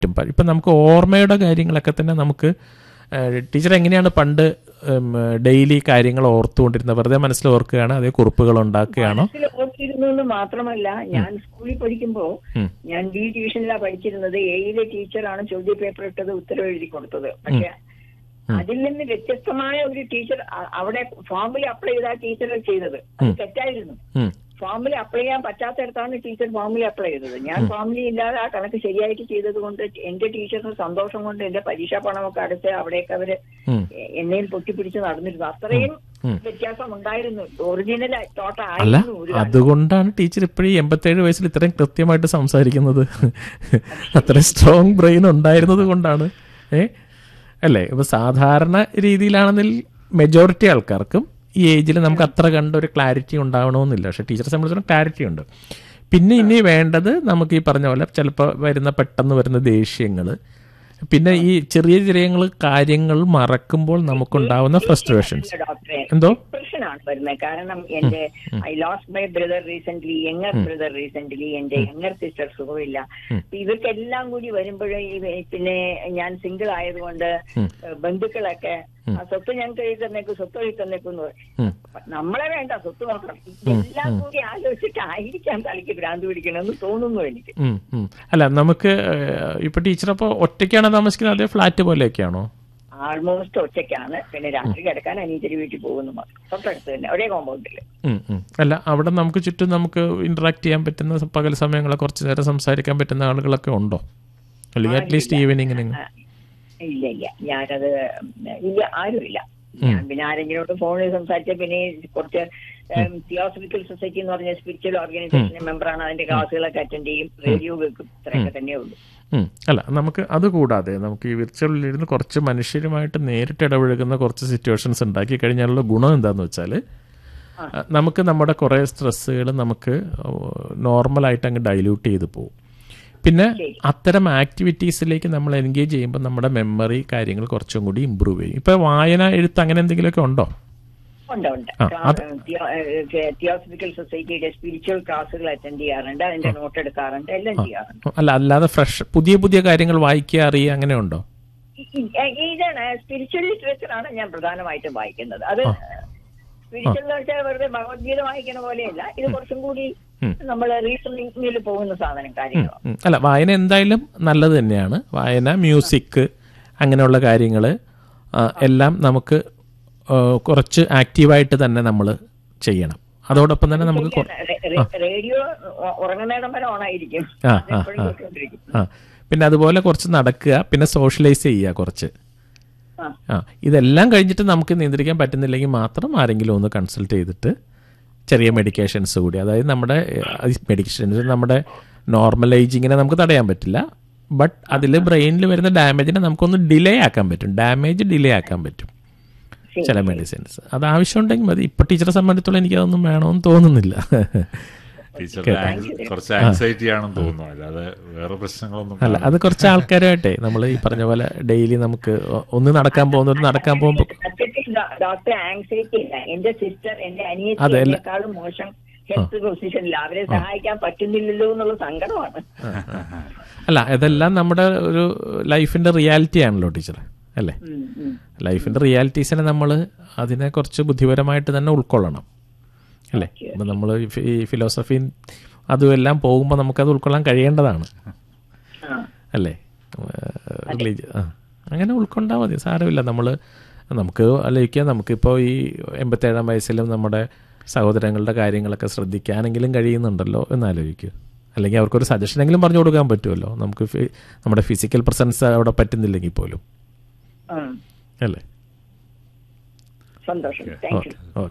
പറ്റും പ- ഇപ്പം നമുക്ക് ഓർമ്മയുടെ കാര്യങ്ങളൊക്കെ തന്നെ നമുക്ക് ടീച്ചർ എങ്ങനെയാണ് പണ്ട് ഡെയിലി കാര്യങ്ങൾ ഓർത്തുകൊണ്ടിരുന്നത് വെറുതെ മനസ്സിൽ ഓർക്കുകയാണ് അതേ കുറിപ്പുകൾ ഉണ്ടാക്കുകയാണോ മനസ്സിൽ ഓർത്തിരുന്നു എന്ന് മാത്രമല്ല ഞാൻ സ്കൂളിൽ പഠിക്കുമ്പോ ഉം. ഞാൻ ബി ട്യൂഷനിലാണ് പഠിച്ചിരുന്നത് എയിലെ ടീച്ചറാണ് ചോദ്യ പേപ്പർ ഇട്ടത് ഉത്തരവ് എഴുതി കൊടുത്തത് പക്ഷെ അതിൽ നിന്ന് വ്യത്യസ്തമായ ഒരു ടീച്ചർ അ- അവിടെ ഫോമിൽ അപ്ലൈ ചെയ്ത ടീച്ചർ ചെയ്തത് അത് തെറ്റായിരുന്നു ഉം. ഫോമിൽ അപ്ലൈ ചെയ്യാൻ പറ്റാത്തടത്താണ് ടീച്ചർ ഫോമിൽ അപ്ലൈ ചെയ്തത് ഞാൻ ഫോമിൽ ഇല്ലാതെ ആ കണക്ക് ശരിയായിട്ട് ചെയ്തത് കൊണ്ട് എന്റെ ടീച്ചറിന് സന്തോഷം കൊണ്ട് എന്റെ പരീക്ഷാ പണമൊക്കെ അടച്ച് അവിടെയൊക്കെ അവര് ഉം. എന്നെയും പൊട്ടിപ്പിടിച്ച് നടന്നിരുന്നു അത്രയും ഉം. വ്യത്യാസം ഉണ്ടായിരുന്നു ഒറിജിനൽ തോട്ട അല്ല ആയിരുന്നു ഒരു അതുകൊണ്ടാണ് ടീച്ചർ ഇപ്പോഴും എൺപത്തേഴ് വയസ്സിൽ ഇത്രയും കൃത്യമായിട്ട് സംസാരിക്കുന്നത് അത്ര സ്ട്രോങ് ബ്രെയിൻ ഉണ്ടായിരുന്നത് കൊണ്ടാണ് ഏ അല്ലേ ഇപ്പൊ സാധാരണ രീതിയിലാണെങ്കിൽ മെജോറിറ്റി ആൾക്കാർക്കും ഈ ഏജിൽ നമുക്ക് അത്ര കണ്ട ഒരു ക്ലാരിറ്റി ഉണ്ടാവണമെന്നില്ല പക്ഷെ ടീച്ചറെ സംബന്ധിച്ചിടത്തോളം ക്ലാരിറ്റി ഉണ്ട് പിന്നെ ഇനി വേണ്ടത് നമുക്ക് ഈ പറഞ്ഞ പോലെ ചിലപ്പോൾ വരുന്ന പെട്ടെന്ന് വരുന്ന ദേഷ്യങ്ങൾ പിന്നെ ഈ ചെറിയ ചെറിയ കാര്യങ്ങൾ മറക്കുമ്പോൾ നമുക്കുണ്ടാവുന്ന ഫ്രസ്ട്രേഷൻസ് ഡോക്ടറെ എന്തോ ഡിപ്രഷൻ ആണ് വരുന്നത് കാരണം എന്റെ I lost my brother recent younger brother recent എന്റെ യങ്ങർ സിസ്റ്റർ സുഖമില്ല അപ്പൊ ഇവർക്കെല്ലാം കൂടി വരുമ്പോഴേ ഈ പിന്നെ ഞാൻ സിംഗിൾ ആയതുകൊണ്ട് ബന്ധുക്കളൊക്കെ ആ സ്വത്ത് ഞങ്ങൾക്ക് എഴുതി തന്നേക്കും സ്വത്ത് എഴുതി തന്നേക്കും എന്ന് പറയും ഉം. നമ്മളെ വേണ്ട സ്വത്ത് മാത്രം ഇതെല്ലാം കൂടി ആലോചിച്ചിട്ടായിരിക്കാം തലയ്ക്ക് ഭ്രാന്ത് പിടിക്കണമെന്ന് തോന്നുന്നു എനിക്ക് ഉം, ഉം. അല്ല നമുക്ക് ഏഹ്, ഇപ്പൊ ടീച്ചർ അപ്പോൾ ഒറ്റയ്ക്കാണോ താമസിക്കുന്നത് അതേ ഫ്ലാറ്റ് പോലെയൊക്കെയാണോ ആൾമോസ്റ്റ് ഒറ്റയ്ക്കാണ് പിന്നെ രാത്രി കിടക്കാൻ അനീതിരി വീട്ടിൽ പോകുന്നു മാത്രം തൊട്ടടുത്ത് തന്നെ ഒരേ കോമ്പൗണ്ടില് ഉം, ഉം. അല്ല അവിടെ നമുക്ക് ചുറ്റും നമുക്ക് ഇന്ററാക്ട് ചെയ്യാൻ പറ്റുന്ന സ- പകൽ സമയങ്ങളെ കുറച്ച് നേരം സംസാരിക്കാൻ പറ്റുന്ന ആളുകളൊക്കെ ഉണ്ടോ അല്ലെങ്കിൽ അറ്റ്ലീസ്റ്റ് ഈവനിങ്ങിന് ആ, ഇല്ല ഇല്ല ഞാനത് ഇല്ല ആരുമില്ല ഞാൻ പിന്നെ ആരെങ്കിലും ഫോണിൽ സംസാരിച്ച പിന്നെ ഈ കുറച്ച് തിയോസഫിക്കൽ സൊസൈറ്റി എന്ന് പറഞ്ഞ സ്പിരിച്വൽ ഓർഗനൈസേഷൻ മെമ്പറാണ് അതിന്റെ ക്ലാസ്സുകളൊക്കെ അറ്റൻഡ് ചെയ്യും റേഡിയോ കേൾക്കും ഇത്രയൊക്കെ തന്നെ ഉള്ളൂ ഉം. അല്ല നമുക്ക് അത് കൂടാതെ നമുക്ക് ഈ വിർച്വലിൽ ഇരുന്ന് കുറച്ച് മനുഷ്യരുമായിട്ട് നേരിട്ട് ഇടപഴകുന്ന കുറച്ച് സിറ്റുവേഷൻസ് ഉണ്ടാക്കി കഴിഞ്ഞാലുള്ള ഗുണം എന്താന്ന് വെച്ചാൽ നമുക്ക് നമ്മുടെ കുറേ സ്ട്രെസ്സുകൾ നമുക്ക് നോർമലായിട്ട് അങ്ങ് ഡൈല്യൂട്ട് ചെയ്ത് പോകും പിന്നെ അത്തരം ആക്ടിവിറ്റീസിലേക്ക് നമ്മൾ എൻഗേജ് ചെയ്യുമ്പോൾ നമ്മുടെ മെമ്മറി കാര്യങ്ങൾ കുറച്ചും കൂടി ഇമ്പ്രൂവ് ചെയ്യും ഇപ്പൊ വായന എഴുത്ത് അങ്ങനെ എന്തെങ്കിലുമൊക്കെ ഉണ്ടോ ഉണ്ട് ഉണ്ട് ആ, അത്- തിയോസഫിക്കൽ സൊസൈറ്റിയുടെ സ്പിരിച്വൽ ക്ലാസ്സുകൾ അറ്റൻഡ് ചെയ്യാറുണ്ട് അതിന്റെ നോട്ട് എടുക്കാറുണ്ട് എല്ലാം ചെയ്യാറുണ്ട് അല്ല അല്ലാതെ ഫ്രഷ് പുതിയ പുതിയ കാര്യങ്ങൾ വായിക്കുക അറിയുക അങ്ങനെ ഉണ്ടോ ഈ- ഈ- ഇതാണ് സ്പിരിച്വൽ ലിറ്ററേച്ചർ ആണ് ഞാൻ പ്രധാനമായിട്ടും വായിക്കുന്നത് അത് സ്പിരിച്വൽ എന്ന് വെച്ചാൽ വെറുതെ ഭഗവത്ഗീത വായിക്കുന്ന പോലെയല്ല ഇത് കുറച്ചും കൂടി നമ്മൾ റീസണിങ്ങിൽ പോകുന്ന സാധനം കാര്യങ്ങളോ ഉം. അല്ല വായന എന്തായാലും നല്ലത് തന്നെയാണ് വായന മ്യൂസിക് അങ്ങനെയുള്ള കാര്യങ്ങൾ എല്ലാം നമുക്ക് ആ, കുറച്ച് ആക്റ്റീവായിട്ട് തന്നെ നമ്മൾ ചെയ്യണം അതോടൊപ്പം തന്നെ നമുക്ക് കൊ- റേഡിയോ ഉറങ്ങുന്നേരം വരെ ഓണായിരിക്കും ആ, ആ, എപ്പോഴും ആ. കേട്ടോണ്ടിരിക്കും. ആ പിന്നെ അതുപോലെ കുറച്ച് നടക്കുക പിന്നെ സോഷ്യലൈസ് ചെയ്യുക കുറച്ച് ആ. ആ ഇതെല്ലാം കഴിഞ്ഞിട്ട് നമുക്ക് നിയന്ത്രിക്കാൻ പറ്റുന്നില്ലെങ്കിൽ മാത്രം ആരെങ്കിലും ഒന്ന് കൺസൾട്ട് ചെയ്തിട്ട് ചെറിയ മെഡിക്കേഷൻസ് കൂടി അതായത് നമ്മുടെ മെഡിക്കേഷൻസ് നമ്മുടെ നോർമൽ ഏജിങ്ങിനെ നമുക്ക് തടയാൻ പറ്റില്ല ബട്ട് അതിൽ ബ്രെയിനിൽ വരുന്ന ഡാമേജിനെ നമുക്കൊന്ന് ഡിലേ ആക്കാൻ പറ്റും ഡാമേജ് ഡിലേ ആക്കാൻ പറ്റും ശരി. ചില മെഡിസിൻസ് അത് ആവശ്യമുണ്ടെങ്കിൽ മതി ഇപ്പൊ ടീച്ചറെ സംബന്ധിച്ചിടത്തോളം എനിക്ക് അതൊന്നും വേണമെന്ന് തോന്നുന്നില്ല ടീച്ചറുടെ ആങ്സ്- കുറച്ച് ആൻസൈറ്റി ആണെന്ന് തോന്നുന്നു അല്ലാതെ വേറെ പ്രശ്നങ്ങളൊന്നും അല്ല അത് കുറച്ച് ആൾക്കാരുമായിട്ടേ നമ്മൾ ഈ പറഞ്ഞ പോലെ ഡെയിലി നമുക്ക് ഒന്ന് നടക്കാൻ പോകുന്നവർ നടക്കാൻ പോകുമ്പോൾ സത്യത്തിൽ ഡോ- ഡോക്ടർ ആങ്സൈറ്റി ഇല്ല എന്റെ സിസ്റ്റർ എന്റെ അതെ, അനിയത്തിനേക്കാളും മോശം ഹെൽത്ത് പൊസിഷനിൽ അവരെ സഹായിക്കാൻ പറ്റുന്നില്ലല്ലോ എന്നുള്ള സങ്കടമാണ് അല്ല ഇതെല്ലാം നമ്മുടെ ഒരു ലൈഫിന്റെ റിയാലിറ്റി ആണല്ലോ ടീച്ചർ അല്ലേ ഉം, ഉം. ലൈഫിന്റെ റിയാലിറ്റീസിനെ നമ്മൾ അതിനെ കുറച്ച് ബുദ്ധിപരമായിട്ട് തന്നെ ഉൾക്കൊള്ളണം അല്ലേ അപ്പം നമ്മൾ ഈ ഫിലോസഫിയും അതും എല്ലാം പോകുമ്പോൾ നമുക്കത് ഉൾക്കൊള്ളാൻ കഴിയേണ്ടതാണ് ആ. അല്ലേ റിലീജ് ആ അങ്ങനെ ഉൾക്കൊണ്ടാൽ മതി സാരമില്ല നമ്മൾ നമുക്ക് ആലോചിക്കുക നമുക്കിപ്പോൾ ഈ എൺപത്തേഴാം വയസ്സിലും നമ്മുടെ സഹോദരങ്ങളുടെ കാര്യങ്ങളൊക്കെ ശ്രദ്ധിക്കാനെങ്കിലും കഴിയുന്നുണ്ടല്ലോ എന്ന് ആലോചിക്കുക അല്ലെങ്കിൽ അവർക്കൊരു സജഷനെങ്കിലും പറഞ്ഞു കൊടുക്കാൻ പറ്റുമല്ലോ നമുക്ക് ഫി- നമ്മുടെ ഫിസിക്കൽ പ്രസൻസ് അവിടെ പറ്റുന്നില്ലെങ്കിൽ പോലും ഉം. അല്ലേ സന്തോഷം താങ്ക് യു ഓക്കെ ഓക്കെ